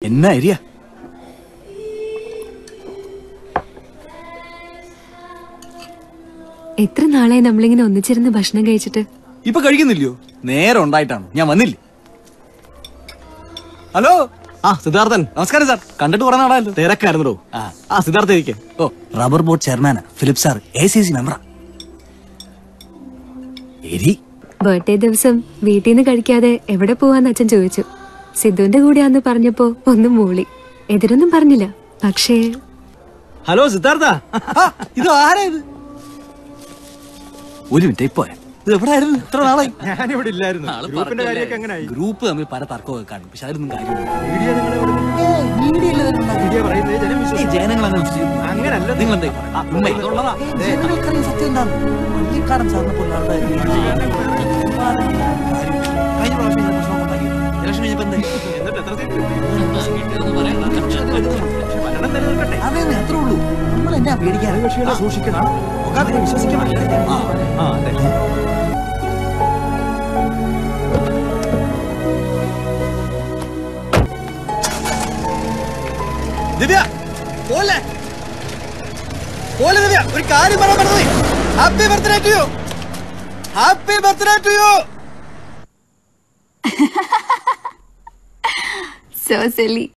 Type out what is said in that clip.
എന്നാ ഏരിയ എത്ര നാളായി നമ്മളിങ്ങനെ ഒന്നിച്ചിരുന്ന് ഭക്ഷണം കഴിച്ചിട്ട് ഇപ്പൊ കഴിക്കുന്നില്ലയോ നേരം ഉണ്ടായിട്ടാണ് ഞാൻ വന്നില്ലേ ഹലോ ആ സിദ്ധാർത്ഥൻ നമസ്കാരം സാർ കണ്ടിട്ട് കുറെ നാളായല്ലോ തിരക്കായിരുന്നോ ആ. ആ സിദ്ധാർത്ഥ ഇരിക്കെ ഓ റബ്ബർ ബോർഡ് ചെയർമാനാ Philip sir A C C മെമ്പറാ എരി ബർത്ത്ഡേ ദിവസം വീട്ടിൽ നിന്ന് കഴിക്കാതെ എവിടെ പോവാന്ന് അച്ഛൻ ചോദിച്ചു സിദ്ധുവിന്റെ കൂടെയാന്ന് പറഞ്ഞപ്പോ ഒന്നും മൂളി എതിരൊന്നും പറഞ്ഞില്ല പക്ഷേ ഹലോ സിദ്ധാർത്ഥ ആ, ഇത് ആരാ ഇത് ഒരു മിനിറ്റ് ഇപ്പൊ ഇത് എവിടെയായിരുന്നു ഇത്ര നാളായി ഞാനിവിടെ ഇല്ലായിരുന്നു ഗ്രൂപ്പിന്റെ കാര്യമൊക്കെ എങ്ങനെയായി ഗ്രൂപ്പ് തമ്മിൽ പല തർക്കമൊക്കെ കാണും പക്ഷെ അതിലൊന്നും കാര്യമില്ല മീഡിയ നിങ്ങളെ മീഡിയ പറയുന്നത് ജനം വിശ്വസിക്കും ജനങ്ങൾ അങ്ങനെ വിശ്വസിക്കുന്നു. അങ്ങനല്ല നിങ്ങൾ എന്താ ഈ പറയുന്നത്? ഉണ്മ ഇതുള്ളതാ. ജനങ്ങൾക്കറിയാം സത്യം എന്താണ് വള്ളിക്കാടൻ സാറിനെ പോലെ ആളുടെ കഴിഞ്ഞ പ്രാവശ്യം ഇങ്ങനെ പ്രശ്നം ഉണ്ടാക്കി ഇലക്ഷൻ കഴിഞ്ഞപ്പോ എന്തായി എന്നിട്ട് എത്ര സീറ്റ് ഭരണം നിലനിൽക്കട്ടെ അതെ അത്രേ ഉള്ളൂ നമ്മൾ എന്നാ പേടിക്കാൻ കക്ഷികളെ സൂക്ഷിക്കണം ഒക്കാത്തിനെ വിശ്വസിക്കാൻ പറ്റില്ല ആ ആ അതെ ദിവ്യ പോലെ പോലെ ദിവ്യ ഒരു കാര്യം പറയാൻ പറഞ്ഞത് happy birthday to you happy birthday to you so silly